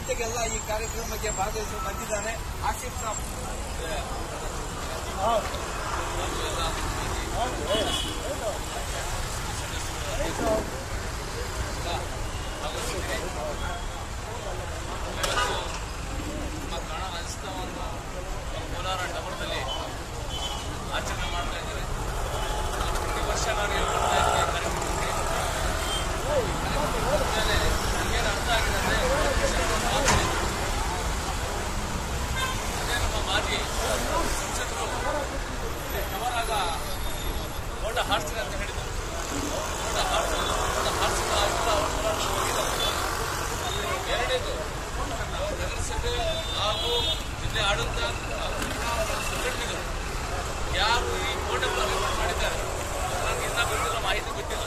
ಜೊತೆಗೆಲ್ಲ ಈ ಕಾರ್ಯಕ್ರಮಕ್ಕೆ ಭಾಗವಹಿಸಿ ಬಂದಿದ್ದಾರೆ ಆಸಿಫ್ ಸಾಬ್ ನಮ್ಮ ಕನ್ನಡ ರಾಜ್ಯೋತ್ಸವವನ್ನು ಕೋಲಾರ ಟವರ್ದಲ್ಲಿ ಆಚರಣೆ ಮಾಡ್ತಾ ಇದ್ದಾರೆ ಪ್ರತಿ ವರ್ಷ ನಾನು ಹೇಳ್ಕೊಡ್ತಾ ಇದ್ದೀನಿ ಕಾರ್ಯಕ್ರಮಕ್ಕೆ ಮೇಲೆ ನನಗೇನು ಅರ್ಥ ಆಗಿದೆ ಅಂದರೆ ಅದೇ ನಮ್ಮ ಮಾಜಿ ಸಂಸದರು ಟವರಾಗ ದೊಡ್ಡ ಹಾಡ್ಸ್ತಾರೆ ಅಂತ ಹೇಳಿದರು ದೊಡ್ಡ ಹಾಡ್ಸೋದು ದೊಡ್ಡ ಹಾಡ್ಸಿದ ಅವರೆಲ್ಲ ಅವ್ರ ಹೋರಾಟಕ್ಕೆ ಹೋಗಿದ್ದಾರೆ ಎರಡನೇದು ನಗರಸಭೆ ಹಾಗೂ ಜಿಲ್ಲೆ ಆಡಳಿತ ಸಂಘಟನೆಗಳು ಯಾರು ಈ ಕೋಟೆಗಳು ಅರೇಂಜ್ ಮಾಡಿದ್ದಾರೆ ನನಗೆ ಇನ್ನೂ ಗೊತ್ತಿಲ್ಲ ಮಾಹಿತಿ ಗೊತ್ತಿಲ್ಲ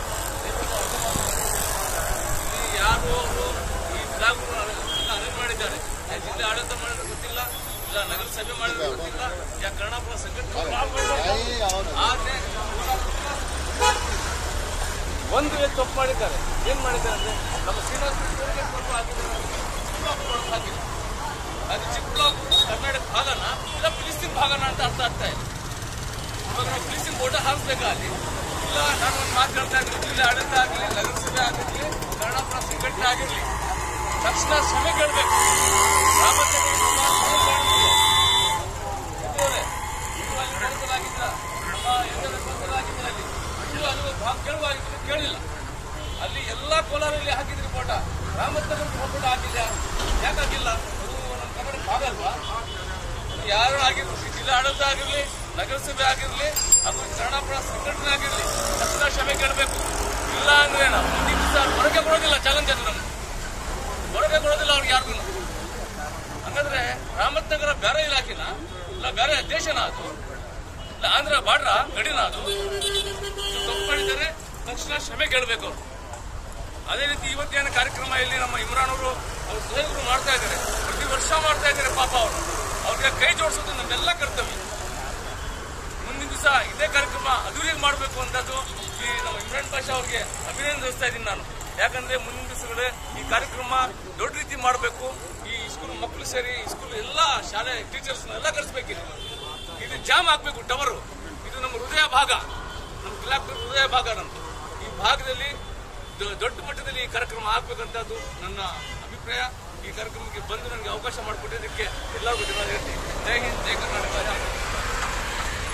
ಇಲ್ಲಿ ಯಾರು ಅವರು ಈ ಬ್ಲಾಗ್ಗಳು ಅರೇಂಜ್ ಮಾಡಿದ್ದಾರೆ ಯಾ ಜಿಲ್ಲೆ ಆಡಳಿತ ಮಾಡಿದ್ರೆ ಗೊತ್ತಿಲ್ಲ ಇಲ್ಲ ನಗರಸಭೆ ಮಾಡಿದ್ರೆ ಗೊತ್ತಿಲ್ಲ ಯಾ ಕರ್ನಾಟಕ ಸಂಘಟನೆ ಆದ್ರೆ ಒಂದು ವೇಳೆ ತಪ್ಪು ಮಾಡಿದ್ದಾರೆ ಏನ್ ಮಾಡಿದ್ದಾರೆ ಅಂದ್ರೆ ನಮ್ಮ ಶ್ರೀನಿವಾಸ ರೆಡ್ಡಿ ತಪ್ಪು ಹಾಕಿದ್ದಾರೆ ಚಿಕ್ಕಬಳ್ಳಾಪುರ ಹಾಕಿಲ್ಲ ಅದು ಚಿಕ್ಕಬಳ್ಳಾಪುರ ಕರ್ನಾಟಕ ಭಾಗನ ಇಲ್ಲ ಫಿಲಿಸ್ತೀನ್ ಭಾಗನ ಅಂತ ಅರ್ಥ ಆಗ್ತಾ ಇದೆ ಇವಾಗ ನಾವು ಫಿಲಿಸ್ತೀನ್ ಬೋಟ ಹಾಕ್ಬೇಕಾ ಅಲ್ಲಿ ಇಲ್ಲ ನಾನು ಒಂದು ಮಾತು ಹೇಳ್ತಾ ಇದ್ದೀನಿ ಜಿಲ್ಲೆ ಆಡಳಿತ ಆಗಲಿ ನಗರಸಭೆ ಆಗಿರಲಿ ಕರ್ನಾಟಕ ಸಂಘಟನೆ ಆಗಿರಲಿ ತಕ್ಷಣ ಕ್ಷಮೆ ಕೇಳಬೇಕು ನಡೆಸಲಾಗಿಲ್ಲ ನಮ್ಮ ಎಲ್ಲ ನಡೆಸಲಾಗಿಲ್ಲ ಅಲ್ಲಿ ಇಲ್ಲೂ ಅದು ಭಾಗ ಕೇಳುವಾಗಿದ್ರು ಕೇಳಿಲ್ಲ ಅಲ್ಲಿ ಎಲ್ಲ ಕೋಲಾರಲ್ಲಿ ಹಾಕಿದ್ರಿ ಫೋಟ ರಾಮಚಂದ್ರ ಫೋಟೋ ಹಾಕಿಲ್ಲ ಯಾಕಾಗಿಲ್ಲ ಅದು ನಮ್ಮ ಕನ್ನಡ ಭಾಗ ಅಲ್ವಾ ಅದು ಯಾರು ಆಗಿರ್ಲಿ ಜಿಲ್ಲಾ ಆಡಳಿತ ಆಗಿರ್ಲಿ ನಗರಸಭೆ ಆಗಿರ್ಲಿ ಹಾಗೂ ಕನ್ನಡಪುರ ಸಂಘಟನೆ ಆಗಿರ್ಲಿ ತಕ್ಷಣ ಕ್ಷಮೆ ಕೇಳಬೇಕು ಇಲ್ಲ ಅಂದ್ರೆ ನಾವು ಮುಂದಿನ ದಿವಸ ಹೊರಗೆ ಕೊಡೋದಿಲ್ಲ ಚಾಲೆಂಜ್ ಅದು ನಮ್ಗೆ ಹೊರಗೆ ಕೊಡೋದಿಲ್ಲ ಅವ್ರಿಗೆ ಯಾರಿಗೂ ಹಂಗಂದ್ರೆ ರಾಮತ್ನಗರ ಬೇರೆ ಇಲಾಖೆನ ಇಲ್ಲ ಬೇರೆ ದೇಶನ ಅದು ಇಲ್ಲ ಆಂಧ್ರ ಬಾಡ್ರ ಗಡಿನ ಅದು ಇದು ತಪ್ಪು ಮಾಡಿದ್ದಾರೆ ತಕ್ಷಣ ಕ್ಷಮೆ ಕೇಳಬೇಕು ಅವರು ಅದೇ ರೀತಿ ಇವತ್ತೇನು ಕಾರ್ಯಕ್ರಮ ಇಲ್ಲಿ ನಮ್ಮ ಇಮ್ರಾನ್ ಅವರು ಅವ್ರ ಸಹೋದರರು ಮಾಡ್ತಾ ಇದ್ದಾರೆ ಪ್ರತಿ ವರ್ಷ ಮಾಡ್ತಾ ಇದ್ದಾರೆ ಪಾಪ ಅವರು ಅವ್ರಿಗೆ ಕೈ ಜೋಡಿಸೋದು ನಮ್ಮೆಲ್ಲ ಕರ್ತವ್ಯ ಮುಂದಿನ ದಿವಸ ಇದೇ ಕಾರ್ಯಕ್ರಮ ಅದ್ದೂರಿಯಾಗಿ ಮಾಡಬೇಕು ಅಂತದ್ದು ಈ ನಮ್ಮ ಇಮ್ರಾನ್ ಪಾಷಾ ಅವ್ರಿಗೆ ಅಭಿನಂದಿಸ್ತಾ ಇದ್ದೀನಿ ನಾನು ಯಾಕಂದ್ರೆ ಮುಂದಿನ ದಿವಸಗಳೇ ಈ ಕಾರ್ಯಕ್ರಮ ದೊಡ್ಡ ರೀತಿ ಮಾಡಬೇಕು ಈ ಸ್ಕೂಲ್ ಮಕ್ಕಳು ಸೇರಿ ಈ ಸ್ಕೂಲ್ ಎಲ್ಲ ಶಾಲೆ ಟೀಚರ್ಸ್ ಎಲ್ಲ ಕರೆಸ್ಬೇಕಿದೆ ಇದು ಜಾಮ್ ಹಾಕ್ಬೇಕು ಟವರು ಇದು ನಮ್ಮ ಹೃದಯ ಭಾಗ ನಮ್ಮ ಕಿಲಾಪುರ ಹೃದಯ ಭಾಗ ನಮ್ದು ಈ ಭಾಗದಲ್ಲಿ ದೊ- ದೊಡ್ಡ ಮಟ್ಟದಲ್ಲಿ ಈ ಕಾರ್ಯಕ್ರಮ ಆಗ್ಬೇಕಂತದ್ದು ನನ್ನ ಅಭಿಪ್ರಾಯ ಈ ಕಾರ್ಯಕ್ರಮಕ್ಕೆ ಬಂದು ನನಗೆ ಅವಕಾಶ ಮಾಡಿಕೊಟ್ಟಿದ್ದಕ್ಕೆ ಎಲ್ಲರಿಗೂ ಧನ್ಯವಾದ ಹೇಳ್ತೀನಿ ಜೈ ಹಿಂದ್ ಜೈ ಕರ್ನಾಟಕ